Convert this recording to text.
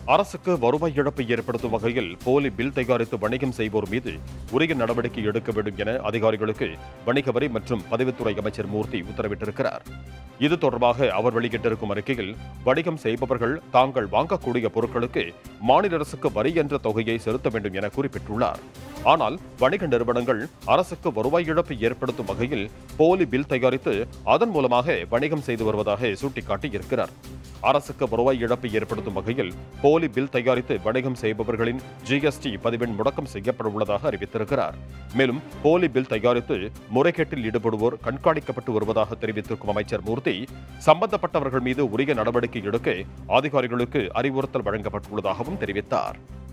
அரசுக்கு வருவாய் இழப்பை ஏற்படுத்தும் வகையில் போலி பில் தயாரித்து வணிகம் செய்வோர் மீது உரிய நடவடிக்கை எடுக்க வேண்டும் என அதிகாரிகளுக்கு வணிக வரி மற்றும் பதிவுத்துறை அமைச்சர் மூர்த்தி உத்தரவிட்டிருக்கிறார் இது தொடர்பாக அவர் வெளியிட்டிருக்கும் அறிக்கையில் வணிகம் செய்பவர்கள் தாங்கள் வாங்கக்கூடிய பொருட்களுக்கு மாநில அரசுக்கு வரி என்ற தொகையை செலுத்த வேண்டும் என குறிப்பிட்டுள்ளார் ஆனால் வணிக நிறுவனங்கள் அரசுக்கு வருவாய் இழப்பை ஏற்படுத்தும் வகையில் போலி பில் தயாரித்து அதன் மூலமாக வணிகம் செய்து வருவதாக சுட்டிக்காட்டியிருக்கிறார் அரசுக்கு வருவாய் இழப்பை ஏற்படுத்தும் வகையில் போலி பில் தயாரித்து வணிகம் செய்பவர்களின் ஜிஎஸ்டி பதிவெண் முடக்கம் செய்யப்பட உள்ளதாக அறிவித்திருக்கிறார் மேலும் போலி பில் தயாரித்து முறைகேட்டில் ஈடுபடுவோர் கண்காணிக்கப்பட்டு வருவதாக தெரிவித்திருக்கும் அமைச்சர் மூர்த்தி சம்பந்தப்பட்டவர்கள் மீது உரிய நடவடிக்கை எடுக்க அதிகாரிகளுக்கு அறிவுறுத்தல் வழங்கப்பட்டுள்ளதாகவும் தெரிவித்தார்